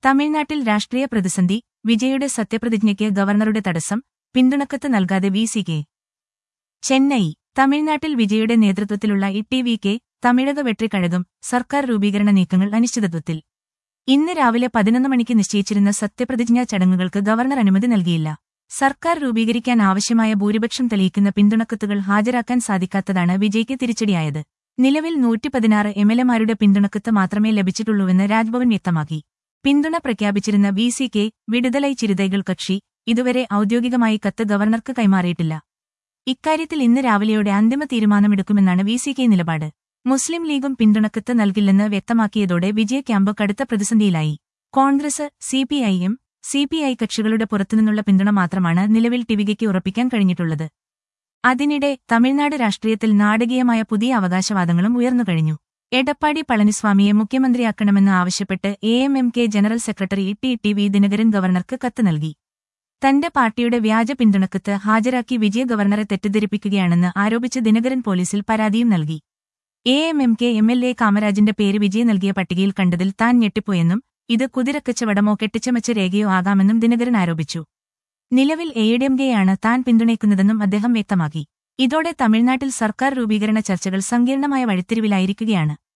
തമിഴ്നാട്ടിൽ രാഷ്ട്രീയ പ്രതിസന്ധി വിജയുടെ സത്യപ്രതിജ്ഞയ്ക്ക് ഗവർണറുടെ തടസ്സം പിന്തുണക്കത്ത് നൽകാതെ വി സി കെ ചെന്നൈ തമിഴ്നാട്ടിൽ വിജയുടെ നേതൃത്വത്തിലുള്ള E T V K Tamizhaga Vetrikazhagam സർക്കാർ രൂപീകരണ നീക്കങ്ങൾ അനിശ്ചിതത്വത്തിൽ ഇന്ന് രാവിലെ പതിനൊന്ന് മണിക്ക് നിശ്ചയിച്ചിരുന്ന സത്യപ്രതിജ്ഞാ ചടങ്ങുകൾക്ക് ഗവർണർ അനുമതി നൽകിയില്ല സർക്കാർ രൂപീകരിക്കാൻ ആവശ്യമായ ഭൂരിപക്ഷം തെളിയിക്കുന്ന പിന്തുണക്കത്തുകൾ ഹാജരാക്കാൻ സാധിക്കാത്തതാണ് വിജയ്ക്ക് തിരിച്ചടിയായത് നിലവിൽ നൂറ്റി പതിനാറ് എംഎൽഎമാരുടെ പിന്തുണക്കത്ത് മാത്രമേ ലഭിച്ചിട്ടുള്ളൂവെന്ന് രാജ്ഭവൻ വ്യക്തമാക്കി പിന്തുണ പ്രഖ്യാപിച്ചിരുന്ന V C K Viduthalai Chiruthaigal Katchi ഇതുവരെ ഔദ്യോഗികമായി കത്ത് ഗവർണർക്ക് കൈമാറിയിട്ടില്ല ഇക്കാര്യത്തിൽ ഇന്ന് രാവിലെയോടെ അന്തിമ തീരുമാനമെടുക്കുമെന്നാണ് വി സി കെ നിലപാട് മുസ്ലിം ലീഗും പിന്തുണക്കത്ത് നൽകില്ലെന്ന് വ്യക്തമാക്കിയതോടെ വിജയ ക്യാമ്പ് കടുത്ത പ്രതിസന്ധിയിലായി കോൺഗ്രസ് സിപിഐഎം സിപിഐ കക്ഷികളുടെ പുറത്തുനിന്നുള്ള പിന്തുണ മാത്രമാണ് നിലവിൽ ടിവികയ്ക്ക് ഉറപ്പിക്കാൻ കഴിഞ്ഞിട്ടുള്ളത് അതിനിടെ തമിഴ്നാട് രാഷ്ട്രീയത്തിൽ നാടകീയമായ പുതിയ അവകാശവാദങ്ങളും ഉയർന്നുകഴിഞ്ഞു എടപ്പാടി പളനിസ്വാമിയെ മുഖ്യമന്ത്രിയാക്കണമെന്ന് ആവശ്യപ്പെട്ട് A M M K general secretary T T V Dinakaran ഗവർണർക്ക് കത്ത് നൽകി തന്റെ പാർട്ടിയുടെ വ്യാജ പിന്തുണക്കത്ത് ഹാജരാക്കി വിജയ ഗവർണറെ തെറ്റിദ്ധരിപ്പിക്കുകയാണെന്ന് ആരോപിച്ച് ദിനകരൻ പോലീസിൽ പരാതിയും നൽകി A M M K M L A കാമരാജിന്റെ പേര് വിജയ് നൽകിയ പട്ടികയിൽ കണ്ടതിൽ താൻ ഞെട്ടിപ്പോയെന്നും ഇത് കുതിരക്കച്ചവടമോ കെട്ടിച്ചമച്ച രേഖയോ ആകാമെന്നും ദിനകരൻ ആരോപിച്ചു നിലവിൽ എഐഡിഎംകെയാണ് താൻ പിന്തുണയ്ക്കുന്നതെന്നും അദ്ദേഹം വ്യക്തമാക്കി ഇതോടെ തമിഴ്നാട്ടിൽ സർക്കാർ രൂപീകരണ ചർച്ചകൾ സങ്കീർണമായ വഴിത്തിരിവിലായിരിക്കുകയാണ്